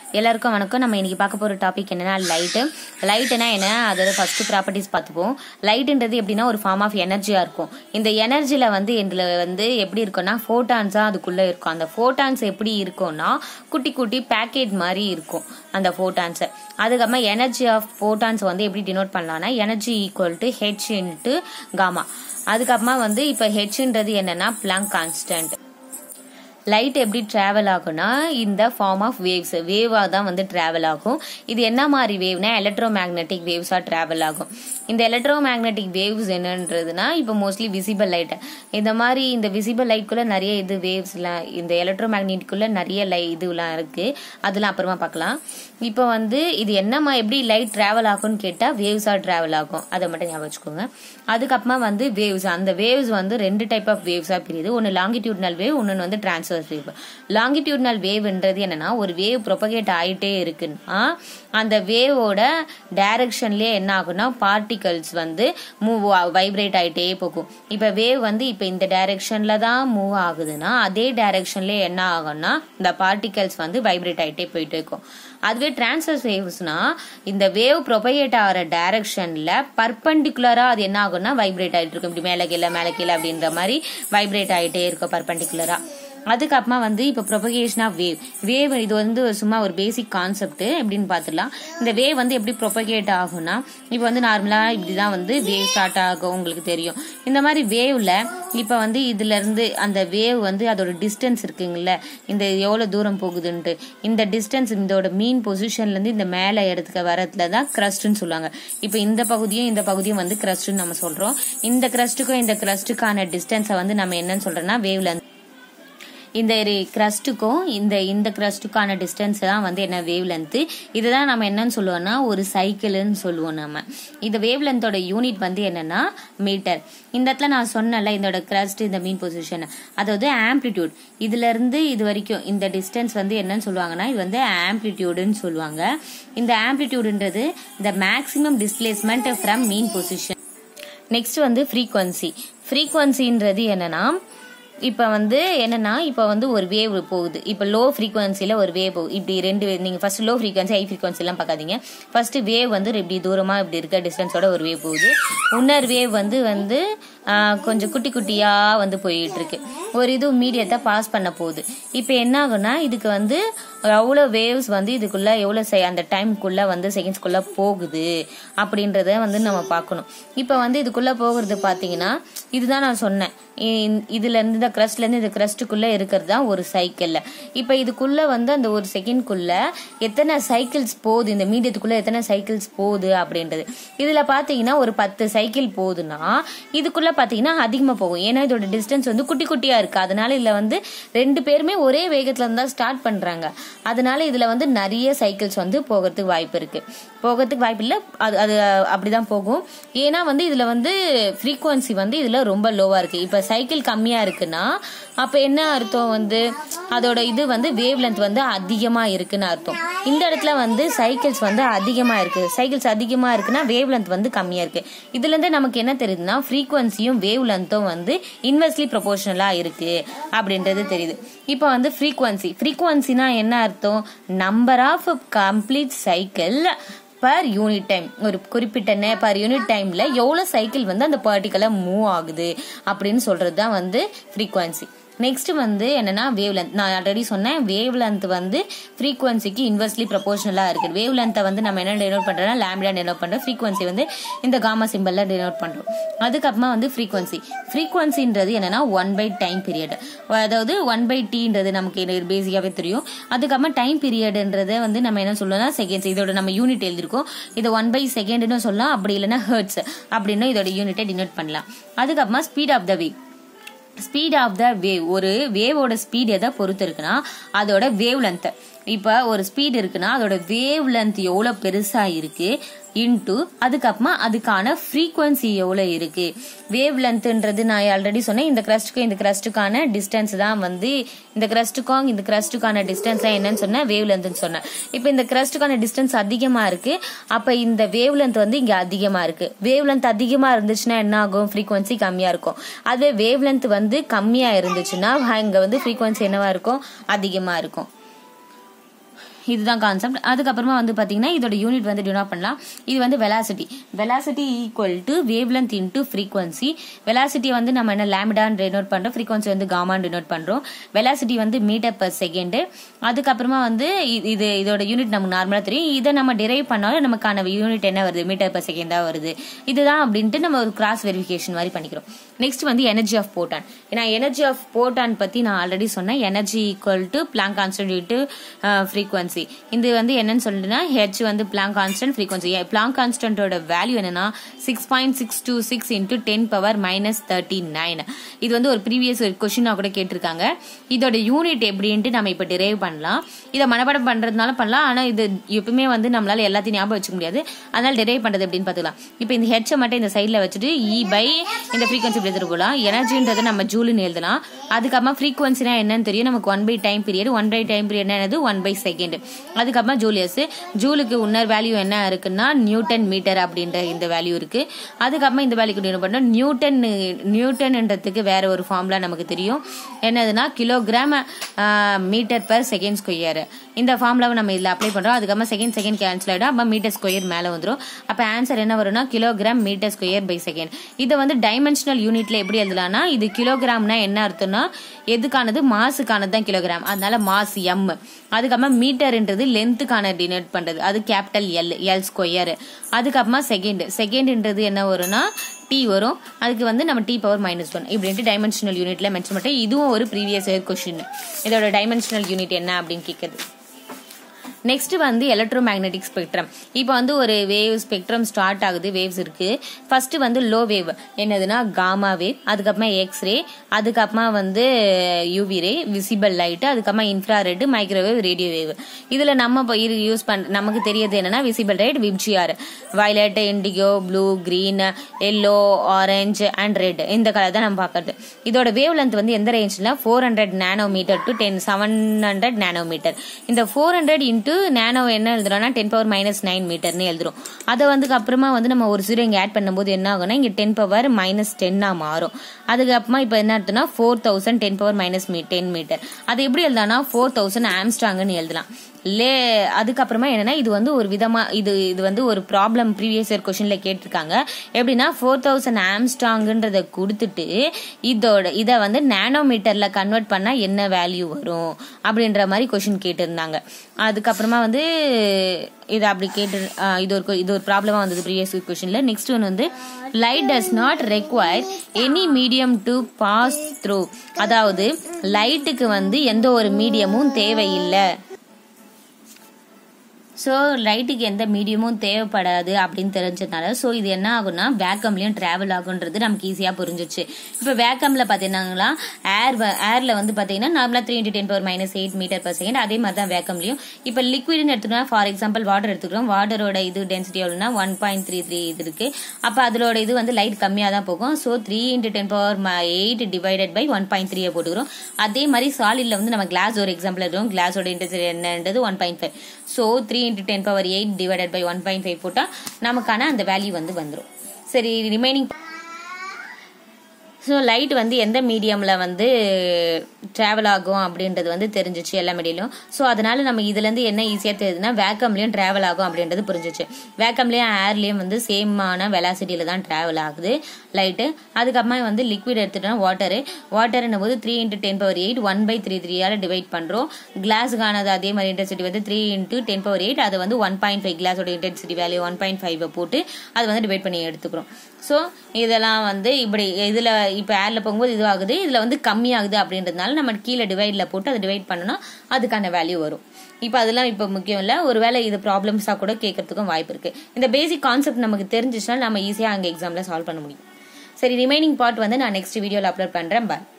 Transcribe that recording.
எல்லாருக்கும் வணக்கம் நம்ம இன்னைக்கு பார்க்க போகிற டாபிக் என்னன்னா லைட்டு லைட்டுனா என்ன அதாவது ஃபர்ஸ்ட் ப்ராப்பர்ட்டிஸ் பார்த்துப்போம் லைட்டுன்றது எப்படின்னா ஒரு ஃபார்ம் ஆஃப் எனர்ஜியாக இருக்கும் இந்த எனர்ஜியில் வந்து இதில் வந்து எப்படி இருக்கும்னா ஃபோட்டான்ஸாக அதுக்குள்ளே இருக்கும் அந்த ஃபோட்டான்ஸ் எப்படி இருக்கும்னா குட்டி குட்டி பேக்கெட் மாதிரி இருக்கும் அந்த ஃபோட்டான்ஸை அதுக்கப்புறமா எனர்ஜி ஆஃப் ஃபோட்டான்ஸ் வந்து எப்படி டினோட் பண்ணலாம்னா energy equal to H into gamma அதுக்கப்புறமா வந்து இப்போ ஹெச்ன்றது என்னன்னா பிளாங்க் கான்ஸ்டன்ட் லைட் எப்படி ட்ராவல் ஆகும்னா இந்த ஃபார்ம் ஆஃப் வேவ்ஸ் வேவாக தான் வந்து ட்ராவல் ஆகும் இது என்ன மாதிரி வேவ்னா எலக்ட்ரோ மேக்னெட்டிக் வேவ்ஸாக ட்ராவல் ஆகும் இந்த எலக்ட்ரோ மேக்னெட்டிக் வேவ்ஸ் என்னன்றதுனா இப்போ மோஸ்ட்லி விசிபிள் லைட் இந்த மாதிரி இந்த விசிபிள் லைட்குள்ளே நிறைய இது வேவ்ஸ்லாம் இந்த எலக்ட்ரோ மேக்னெட்டிக்குள்ளே நிறைய லை இதுலாம் இருக்குது அதெல்லாம் அப்புறமா பார்க்கலாம் இப்போ வந்து இது என்னமா எப்படி லைட் ட்ராவல் ஆகும்னு கேட்டால் வேவ்ஸாக ட்ராவல் ஆகும் அதை மட்டும் ஞாபகம் வச்சுக்கோங்க அதுக்கப்புறமா வந்து வேவ்ஸ் அந்த வேவ்ஸ் வந்து ரெண்டு டைப் ஆஃப் வேவ்ஸாக பிரியுது ஒன்று லாங்கிடியூட்னல் வேவ் ஒன்று வந்து டிரான்ஸ்வர் வேவ் லாங்கிடியூட்னல் வேவ்ன்றது என்னன்னா ஒரு வேவ் ப்ரொபகேட் ஆகிட்டே இருக்குன்னா அந்த வேவோட டைரக்ஷன்லேயே என்ன ஆகும்னா பார்ட்டிகல்ஸ் வந்து மூவ் வைப்ரேட் ஆகிட்டே போகும் இப்போ வேவ் வந்து இப்போ இந்த டைரக்ஷனில் தான் மூவ் ஆகுதுன்னா அதே டைரக்ஷன்லேயே என்ன ஆகும்னா இந்த பார்ட்டிகல்ஸ் வந்து வைப்ரேட் ஆகிட்டே போயிட்டு இருக்கும் அதுவே டிரான்ஸ்வர் வேவ்ஸ்னா இந்த வேவ் ப்ரொபகேட் ஆகிற டைரக்ஷன்ல பர்பண்டிகுலரா அது என்ன ஆகும்னா வைப்ரேட் ஆகிட்டு இருக்கும் இப்படி மேலே கீழே மேலே கீழே அப்படின்ற மாதிரி வைப்ரேட் ஆகிட்டே இருக்கும் பர்பண்டிகுலரா அதுக்கப்புறமா வந்து இப்போ ப்ரொபகேஷன் ஆஃப் வேவ் வேவ் இது வந்து சும்மா ஒரு பேசிக் கான்செப்ட் எப்படின்னு பார்த்துடலாம் இந்த வேவ் வந்து எப்படி ப்ரொபகேட் ஆகும்னா இப்போ வந்து நார்மலாக இப்படி தான் வந்து வேவ் ஸ்டார்ட் ஆகும் உங்களுக்கு தெரியும் இந்த மாதிரி வேவ்ல இப்போ வந்து இதுல இருந்து அந்த வேவ் வந்து அதோட டிஸ்டன்ஸ் இருக்குங்கல்ல இந்த எவ்வளோ தூரம் போகுதுன்ட்டு இந்த டிஸ்டன்ஸ் இதோட மீன் பொசிஷன்லேருந்து இந்த மேலே இடத்துக்கு வரதுல தான் கிரஸ்ட்னு சொல்லுவாங்க இப்போ இந்த பகுதியும் இந்த பகுதியும் வந்து கிரஸ்ட்னு நம்ம சொல்கிறோம் இந்த கிரஸ்ட்டுக்கும் இந்த கிரஸ்ட்டுக்கான டிஸ்டன்ஸை வந்து நம்ம என்னன்னு சொல்கிறோம்னா வேவ்ல இந்த கிரஸ்ட்டுக்கும் இந்த இந்த கிரஸ்ட்டுக்கான டிஸ்டன்ஸ் தான் வந்து என்ன வேவ் லென்த்து இதை தான் நம்ம என்னன்னு சொல்லுவோம்னா ஒரு சைக்கிள்னு சொல்லுவோம் நம்ம இந்த வேவ் லென்த்தோட யூனிட் வந்து என்னன்னா மீட்டர் இந்த இடத்துல நான் சொன்னல இதோட கிரஸ்ட் இந்த மீன் பொசிஷன் அதாவது ஆம்ப்ளிடியூட் இதுல இருந்து இது வரைக்கும் இந்த டிஸ்டன்ஸ் வந்து என்னன்னு சொல்லுவாங்கன்னா இது வந்து ஆம்ப்ளிடியூடுன்னு சொல்லுவாங்க இந்த ஆம்ப்ளிடியூடுன்றது இந்த maximum displacement from mean position next வந்து ஃப்ரீக்வன்சி ஃப்ரீக்வன்சின்றது என்னன்னா இப்போ வந்து என்னன்னா இப்போ வந்து ஒரு வேவ் போகுது இப்போ லோ ஃப்ரீக்வன்சியில் ஒரு வேவ் போகுது இப்படி ரெண்டு நீங்கள் ஃபர்ஸ்ட் லோ ஃப்ரீக்வன்சி ஹை ஃப்ரீக்வன்சிலாம் பார்க்காதீங்க ஃபர்ஸ்ட் வேவ் வந்து இப்படி தூரமாக இப்படி இருக்க டிஸ்டன்ஸோட ஒரு வேவ் போகுது இன்னொரு வேவ் வந்து வந்து கொஞ்சம் குட்டி குட்டியாக வந்து போயிட்டு இருக்கு ஒரு இது மீடியத்தை பாஸ் பண்ண போகுது இப்போ என்ன ஆகும்னா இதுக்கு வந்து எவ்வளோ வேவ்ஸ் வந்து இதுக்குள்ள எவ்வளோ அந்த டைம்குள்ள வந்து செகண்ட்ஸ்குள்ள போகுது அப்படின்றத வந்து நம்ம பார்க்கணும் இப்போ வந்து இதுக்குள்ள போகிறது பார்த்தீங்கன்னா இதுதான் நான் சொன்னேன் இதுல இருந்து இந்த கிரஸ்ட்ல இருந்து இந்த கிரஸ்டுக்குள்ள இருக்கிறது தான் ஒரு சைக்கிள்ல இப்போ இதுக்குள்ள வந்து அந்த ஒரு செகண்ட்குள்ள எத்தனை சைக்கிள்ஸ் போகுது இந்த மீடியத்துக்குள்ள எத்தனை சைக்கிள்ஸ் போகுது அப்படின்றது இதுல பாத்தீங்கன்னா ஒரு பத்து சைக்கிள் போகுதுன்னா இதுக்குள்ள பாத்தீங்கன்னா அதிகமா போகும் ஏன்னா இதோட டிஸ்டன்ஸ் வந்து குட்டி குட்டியா இருக்கு அதனால இதுல வந்து ரெண்டு பேருமே ஒரே வேகத்துல இருந்தா ஸ்டார்ட் பண்றாங்க அதனால இதுல வந்து நிறைய சைக்கிள்ஸ் வந்து போகிறதுக்கு வாய்ப்பு இருக்கு போகிறதுக்கு வாய்ப்பு இல்லை அது அது அப்படிதான் போகும் ஏன்னா வந்து இதுல வந்து ஃப்ரீக்குவன்சி வந்து இதுல ரொம்ப லோவா இருக்கு இப்ப சைக்கிள் கம்மியா இருக்குன்னா அப்ப என்ன அர்த்தம் வந்து அதோட இது வந்து வேவ் லென்த் வந்து அதிகமா இருக்குன்னு அர்த்தம் இந்த இடத்துல வந்து சைக்கிள்ஸ் வந்து அதிகமா இருக்கு சைக்கிள்ஸ் அதிகமா இருக்குன்னா வேவ் லென்த் வந்து கம்மியா இருக்கு இதுல இருந்து நமக்கு என்ன தெரியுதுன்னா ஃப்ரீக்வன்சியும் வேவ் லென்த்தும் வந்து இன்வெர்ஸ்லி ப்ரொபோர்ஷனலா இருக்கு அப்படின்றது தெரியுது இப்போ வந்து ஃப்ரீக்வன்சி ஃப்ரீக்வன்சினா என்ன அர்த்தம் number of complete cycle per unit time ஒரு குறிப்பிட்ட பர் யூனிட் டைம்ல எவ்வளோ சைக்கிள் வந்து அந்த பார்ட்டிக்கலாக மூவ் ஆகுது அப்படின்னு சொல்றது தான் வந்து ஃப்ரீக்வன்சி நெக்ஸ்ட் வந்து என்னன்னா வேவ் லென்த் நான் ஆல்ரெடி சொன்னேன் வேவ் லென்த் வந்து ஃப்ரீக்வன்சிக்கு இன்வெர்ஸ்லி ப்ரொபோர்ஷனலாக இருக்குது வேவ் லென்த்தை வந்து நம்ம என்ன டெனோட் பண்ணுறோம்னா லேம்டா டெனோட் பண்ணுறோம் ஃப்ரீக்வன்சி வந்து இந்த காமா சிம்பிளில் டெனோட் பண்ணுறோம் அதுக்கப்புறமா வந்து ஃப்ரீக்வன்சி ஃப்ரீக்வன்சின்றது என்னன்னா ஒன் பை டைம் பீரியட் அதாவது ஒன் பை டீன்றது நமக்கு பேசிக்காகவே தெரியும் அதுக்கப்புறமா டைம் பீரியட்ன்றதை வந்து நம்ம என்ன சொல்லணும்னா செகண்ட்ஸ் இதோட நம்ம யூனிட் எழுதிருக்கோம் இதை ஒன் பை செகண்ட்னு சொல்லலாம் அப்படி இல்லைன்னா ஹர்ட்ஸ் அப்படின்னு இதோட யூனிட்டை டினோட் பண்ணலாம் அதுக்கப்புறமா speed of the wave speed of the wave ஒரு வேவோட ஸ்பீட் எதை பொறுத்து இருக்குன்னா அதோட வேவ் லென்த் இப்போ ஒரு ஸ்பீட் இருக்குன்னா அதோட வேவ் லென்த் எவ்வளோ பெருசாக இருக்கு இன்ட்டு அதுக்கப்புறமா அதுக்கான ஃப்ரீக்வன்சி எவ்வளோ இருக்கு வேவ் லென்த்ன்றது நான் ஆல்ரெடி சொன்னேன் இந்த கிரஸ்ட்டுக்கும் இந்த கிரஸ்ட்டுக்கான டிஸ்டன்ஸ் தான் வந்து இந்த கிரஸ்ட்டுக்கும் இந்த கிரஸ்ட்டுக்கான டிஸ்டன்ஸ் தான் என்னன்னு சொன்னேன் வேவ் லென்த்னு சொன்னேன் இப்போ இந்த கிரஸ்ட்டுக்கான டிஸ்டன்ஸ் அதிகமாக இருக்கு அப்போ இந்த வேவ் லென்த் வந்து இங்கே அதிகமாக இருக்கு வேவ் லென்த் அதிகமாக இருந்துச்சுன்னா என்ன ஆகும் ஃப்ரீக்வன்சி கம்மியாக இருக்கும் அதுவே வேவ் லென்த் வந்து கம்மியாக இருந்துச்சுன்னா இங்கே வந்து ஃப்ரீக்வன்சி என்னவா இருக்கும் அதிகமாக இருக்கும் இதுதான் கான்செப்ட் அதுக்கப்புறமா வந்து பார்த்தீங்கன்னா இதோட யூனிட் வந்து டினோட் பண்ணலாம் இது வந்து velocity velocity equal to wavelength into frequency velocity வந்து நம்ம என்ன லேமிடான் டினோட் பண்ணுறோம் ஃப்ரீக்வன்சி வந்து காமான் டினோட் பண்ணுறோம் வெலாசிட்டி வந்து மீட்டர் பர் செகண்டு அதுக்கப்புறமா வந்து இது- இது இதோட யூனிட் நமக்கு நார்மலாக தெரியும் இதை நம்ம டிரைவ் பண்ணாலும் நமக்கான யூனிட் என்ன வருது மீட்டர் பர் செகண்ட் தான் வருது இதுதான் அப்படின்ட்டு நம்ம ஒரு கிராஸ் வெரிஃபிகேஷன் மாதிரி பண்ணிக்கிறோம் நெக்ஸ்ட் வந்து எனர்ஜி ஆஃப் போட்டான் ஏன்னா எனர்ஜி ஆஃப் போட்டான் பற்றி நான் ஆல்ரெடி சொன்னேன் energy equal to Planck constant into frequency இது வந்து என்னன்னு சொல்லிட்டுனா ஹெச் வந்து பிளாங்க் கான்ஸ்டன்ட் ஃப்ரீக்வன்சி பிளாங்க் கான்ஸ்டன்ட்டோட வேல்யூ என்னன்னா six point six two six into ten power minus thirty nine இது வந்து ஒரு ப்ரீவியஸ் ஒரு கொஷினாக கூட கேட்டிருக்காங்க இதோட யூனிட் எப்படின்ட்டு நம்ம இப்போ டிரைவ் பண்ணலாம் இதை மனப்பாடம் பண்ணுறதுனால பண்ணலாம் ஆனால் இது எப்பவுமே வந்து நம்மளால எல்லாத்தையும் ஞாபகம் வச்சுக்க முடியாது அதனால டிரைவ் பண்ணுறது எப்படின்னு பார்த்துக்கலாம் இப்போ இந்த ஹெச்சை மட்டும் இந்த சைடில் வச்சுட்டு இ பை இந்த ஃப்ரீக்வன்சி இப்படி எடுத்துட்டு போகலாம் எனர்ஜின்றதை நம்ம ஜூலுன்னு எழுதலாம் அதுக்கப்புறமா ஃப்ரீக்வன்சினா என்னன்னு தெரியும் நமக்கு one by time period one by time period என்னது ஒன் பை செகண்ட் அதுக்கப்புறமா ஜூலியஸ் ஜூலுக்கு இன்னொரு வேல்யூ என்ன இருக்குன்னா நியூட்டன் மீட்டர் அப்படின்ற இந்த வேல்யூ இருக்கு அதுக்கப்புறமா இந்த வேல்யூ கண்டினியூ பண்ணோம் நியூட்டன் நியூட்டன்ன்றதுக்கு வேற ஒரு ஃபார்முலா நமக்கு தெரியும் என்னதுன்னா kilogram metre per second square இந்த ஃபார்முலாவை நம்ம இதில் அப்ளை பண்ணுறோம் அதுக்கப்புறமா செகண்ட் செகண்ட் கேன்சல் ஆகிடும் அப்போ மீட்டர் ஸ்கொயர் மேலே வந்துடும் அப்போ ஆன்சர் என்ன வரும்னா kilogram metre square by second இதை வந்து டைமென்ஷனல் யூனிட்ல எப்படி எழுதலாம்னா இது கிலோகிராம்னா என்ன அர்த்தம்னா எதுக்கானது மாசுக்கானது தான் கிலோகிராம் அதனால மாஸ் எம் அதுக்கப்புறமா மீட்டர்ன்றது லென்த்துக்கான டினோட் பண்றது அது கேபிட்டல் எல் எல் ஸ்கொயர் அதுக்கப்புறமா செகண்ட் செகண்ட்ன்றது என்ன வரும்னா டி வரும் அதுக்கு வந்து நம்ம டி பவர் மைனஸ் ஒன் இப்படின்ட்டு டைமென்ஷனல் யூனிட்ல மென்ஷன் பண்ணிட்டு இதுவும் ஒரு ப்ரீவியஸ் இயர் கொஸ்டின் இதோட டைமென்ஷனல் யூனிட் என்ன அப்படின்னு கேட்குறது நெக்ஸ்ட் வந்து எலக்ட்ரோ மேக்னெட்டிக் ஸ்பெக்ட்ரம் இப்போ வந்து ஒரு வேவ் ஸ்பெக்ட்ரம் ஸ்டார்ட் ஆகுது வேவ்ஸ் இருக்கு ஃபர்ஸ்ட் வந்து லோ வேவ் என்னதுன்னா காமா வேவ் அதுக்கப்புறமா எக்ஸ்ரே அதுக்கப்புறமா வந்து யூவி ரே விசிபிள் லைட் அதுக்கப்புறமா இன்ஃப்ராரெட் மைக்ரோவேவ் ரேடியோ வேவ் இதுல நம்ம இப்போ யூஸ் பண் நமக்கு தெரியறது என்னன்னா visible light VIBGYOR violet indigo blue green yellow orange and red இந்த கலர் தான் நம்ம பார்க்கறது இதோட வேவ் லென்த் வந்து எந்த ரேஞ்ச்ல four hundred nanometre to ten seven hundred nano metre இந்த ஃபோர் ஹண்ட்ரட் இன்ட்டு நேனோ என்ன எழுதுறோம்னா டென் பவர் மைனஸ் நைன் மீட்டர்னு எழுதுறோம் அதை வந்து அப்புறமா வந்து நம்ம ஒரு ஜீரோ இங்கே ஆட் பண்ணும்போது என்ன ஆகும்னா இங்கே டென் பவர் மைனஸ் டென்னா மாறும் அதுக்கப்புறமா இப்போ என்ன அர்த்தம்னா four thousand ten power minus மீ டென் மீட்டர் அது எப்படி எழுதலாம்னா ஃபோர் தௌசண்ட் ஆம்ஸ்டாங்னு எழுதலாம் லே அதுக்கப்புறமா என்னன்னா இது வந்து ஒரு விதமா இது இது வந்து ஒரு ப்ராப்ளம் ப்ரீவியஸ் இயர் கொஸ்டின்ல கேட்டிருக்காங்க எப்படின்னா ஃபோர் தௌசண்ட் ஆம்ஸ்டாங்ன்றத கொடுத்துட்டு இதோட இதை வந்து நானோமீட்டர்ல கன்வெர்ட் பண்ணா என்ன வேல்யூ வரும் அப்படின்ற மாதிரி கொஸ்டின் கேட்டிருந்தாங்க அதுக்கப்புறமா வந்து இது அப்படி கேட்டு ஆஹ் இது ஒரு இது ஒரு ப்ராப்ளமா வந்தது ப்ரீவியஸ் கொஸ்டின்ல நெக்ஸ்ட் ஒன் வந்து light does not require any medium to pass through அதாவது லைட்டுக்கு வந்து எந்த ஒரு மீடியமும் தேவையில்லை ஸோ லைட்டுக்கு எந்த மீடியமும் தேவைப்படாது அப்படின்னு தெரிஞ்சதுனால ஸோ இது என்ன ஆகும்னா வேக்கம்லையும் ட்ராவல் ஆகுன்றது நமக்கு ஈஸியாக புரிஞ்சிச்சு இப்போ வேக்கமில் பார்த்தீங்கன்னா ஏர் ஏரில் வந்து பார்த்தீங்கன்னா நார்மலாக three into ten power minus eight metre per second அதே மாதிரி தான் வேக்கம்லையும் இப்போ லிக்விட்னு எடுத்துக்கிட்டோம் ஃபார் எக்ஸாம்பிள் வாட்டர் எடுத்துக்கிறோம் வாட்டரோட இது டென்சிட்டி எவ்வளோனா ஒன் பாயிண்ட் த்ரீ த்ரீ இது இருக்கு அப்போ அதோட இது வந்து லைட் கம்மியாக தான் போகும் so three into ten power eight divided by one point த்ரீயை போட்டுக்கிறோம் அதே மாதிரி சாலிட்ல வந்து நம்ம கிளாஸ் ஒரு எக்ஸாம்பிள் எடுக்கிறோம் கிளாஸோட இன்டென்சிட்டி என்னன்றது one point five so three into ten power eight divided by one point five போட்டால் நமக்கான அந்த வேல்யூ வந்து வந்துடும் சரி ரிமைனிங் ஸோ லைட் வந்து எந்த மீடியமில் வந்து ட்ராவல் ஆகும் அப்படின்றது வந்து தெரிஞ்சிச்சு எல்லா மீடியிலும் ஸோ அதனால நம்ம இதுலேருந்து என்ன ஈஸியாக தெரியுதுன்னா வேக்கம்லேயும் ட்ராவல் ஆகும் அப்படின்றது புரிஞ்சிச்சு வேக்கம்லேயும் ஏர்லேயும் வந்து சேமான வெலாசிட்டியில் தான் ட்ராவல் ஆகுது லைட்டு அதுக்கப்புறமா வந்து லிக்விட் எடுத்துட்டோம்னா வாட்டரு வாட்டர்னும் போது three into ten power eight one by three த்ரீயால் டிவைட் பண்ணுறோம் கிளாஸுக்கானது அதே மாதிரி இன்டென்சிட்டி வந்து three into ten power eight அது வந்து ஒன் பாயிண்ட் ஃபைவ் கிளாஸோட intensity value one point five போட்டு அது வந்து டிவைட் பண்ணி எடுத்துக்கிறோம் ஸோ இதெல்லாம் வந்து இப்படி இதில் இப்போ ஏரில் போகும்போது இது ஆகுது இதில் வந்து கம்மியாகுது அப்படின்றதுனால நம்ம கீழே டிவைடில் போட்டு அதை டிவைட் பண்ணோம்னா அதுக்கான வேல்யூ வரும் இப்போ அதெல்லாம் இப்போ முக்கியம் இல்லை ஒருவேளை இது ப்ராப்ளம்ஸாக கூட கேட்கறதுக்கும் வாய்ப்பு இருக்கு இந்த பேசிக் கான்செப்ட் நமக்கு தெரிஞ்சிச்சுன்னா நம்ம ஈஸியாக அங்கே எக்ஸாமில் சால்வ் பண்ண முடியும் சரி ரிமைனிங் பார்ட் வந்து நான் நெக்ஸ்ட் வீடியோவில் அப்லோட் பண்ணுறேன் பாய்